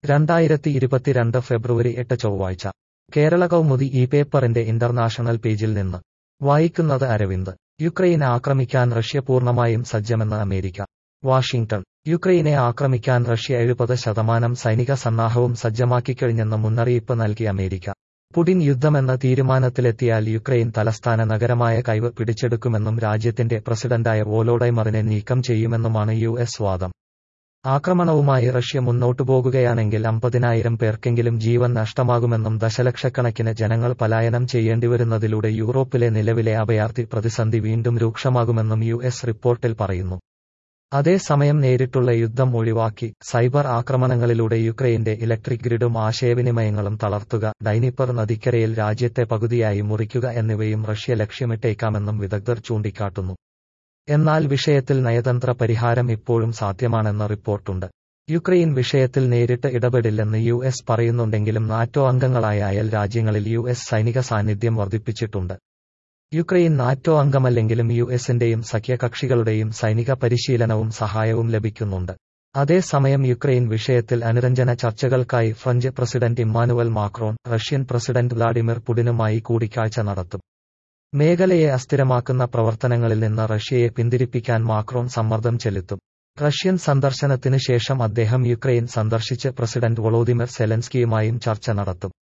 രണ്ടായിരത്തി ഇരുപത്തിരണ്ട് ഫെബ്രുവരി എട്ട് ചൊവ്വാഴ്ച കേരള കൗമുദി ഈ പേപ്പറിന്റെ ഇന്റർനാഷണൽ പേജിൽ നിന്ന് വായിക്കുന്നത് അരവിന്ദ് യുക്രൈൻ ആക്രമിക്കാൻ റഷ്യ പൂർണ്ണമായും സജ്ജമെന്ന് അമേരിക്ക വാഷിംഗ്ടൺ യുക്രൈനെ ആക്രമിക്കാൻ റഷ്യ എഴുപത് ശതമാനം സൈനിക സന്നാഹവും സജ്ജമാക്കിക്കഴിഞ്ഞെന്ന് മുന്നറിയിപ്പ് നൽകി അമേരിക്ക പുടിൻ യുദ്ധമെന്ന തീരുമാനത്തിലെത്തിയാൽ യുക്രൈൻ തലസ്ഥാന നഗരമായ കൈവ് പിടിച്ചെടുക്കുമെന്നും രാജ്യത്തിന്റെ പ്രസിഡന്റായ വോലോഡൈമറിനെ നീക്കം ചെയ്യുമെന്നുമാണ് യു എസ് വാദം ആക്രമണവുമായി റഷ്യ മുന്നോട്ടു പോകുകയാണെങ്കിൽ അമ്പതിനായിരം പേർക്കെങ്കിലും ജീവൻ നഷ്ടമാകുമെന്നും ദശലക്ഷക്കണക്കിന് ജനങ്ങൾ പലായനം ചെയ്യേണ്ടിവരുന്നതിലൂടെ യൂറോപ്പിലെ നിലവിലെ അഭയാർത്ഥി പ്രതിസന്ധി വീണ്ടും രൂക്ഷമാകുമെന്നും യു എസ് റിപ്പോർട്ടിൽ പറയുന്നു അതേസമയം നേരിട്ടുള്ള യുദ്ധം ഒഴിവാക്കി സൈബർ ആക്രമണങ്ങളിലൂടെ യുക്രൈന്റെ ഇലക്ട്രിക് ഗ്രിഡും ആശയവിനിമയങ്ങളും തളർത്തുക ഡൈനിപ്പർ നദിക്കരയിൽ രാജ്യത്തെ പകുതിയായി മുറിക്കുക എന്നിവയും റഷ്യ ലക്ഷ്യമിട്ടേക്കാമെന്നും വിദഗ്ധർ ചൂണ്ടിക്കാട്ടുന്നു എന്നാൽ വിഷയത്തിൽ നയതന്ത്ര പരിഹാരം ഇപ്പോഴും സാധ്യമാണെന്ന റിപ്പോർട്ടുണ്ട് യുക്രൈൻ വിഷയത്തിൽ നേരിട്ട് ഇടപെടില്ലെന്ന് യു എസ് പറയുന്നുണ്ടെങ്കിലും നാറ്റോ അംഗങ്ങളായ അയൽ രാജ്യങ്ങളിൽ യു എസ് സൈനിക സാന്നിധ്യം വർദ്ധിപ്പിച്ചിട്ടുണ്ട് യുക്രൈൻ നാറ്റോ അംഗമല്ലെങ്കിലും യു എസിന്റെയും സഖ്യകക്ഷികളുടെയും സൈനിക പരിശീലനവും സഹായവും ലഭിക്കുന്നുണ്ട് അതേസമയം യുക്രൈൻ വിഷയത്തിൽ അനുരഞ്ജന ചർച്ചകൾക്കായി French president Emmanuel Macron Russian president Vladimir പുടിനുമായി കൂടിക്കാഴ്ച നടത്തും മേഖലയെ അസ്ഥിരമാക്കുന്ന പ്രവർത്തനങ്ങളിൽ നിന്ന് റഷ്യയെ പിന്തിരിപ്പിക്കാൻ മാക്രോൺ സമ്മർദ്ദം ചെലുത്തും റഷ്യൻ സന്ദർശനത്തിന് ശേഷം അദ്ദേഹം യുക്രൈൻ സന്ദർശിച്ച് പ്രസിഡന്റ് വൊളോദിമിർ സെലൻസ്കിയുമായും ചർച്ച നടത്തും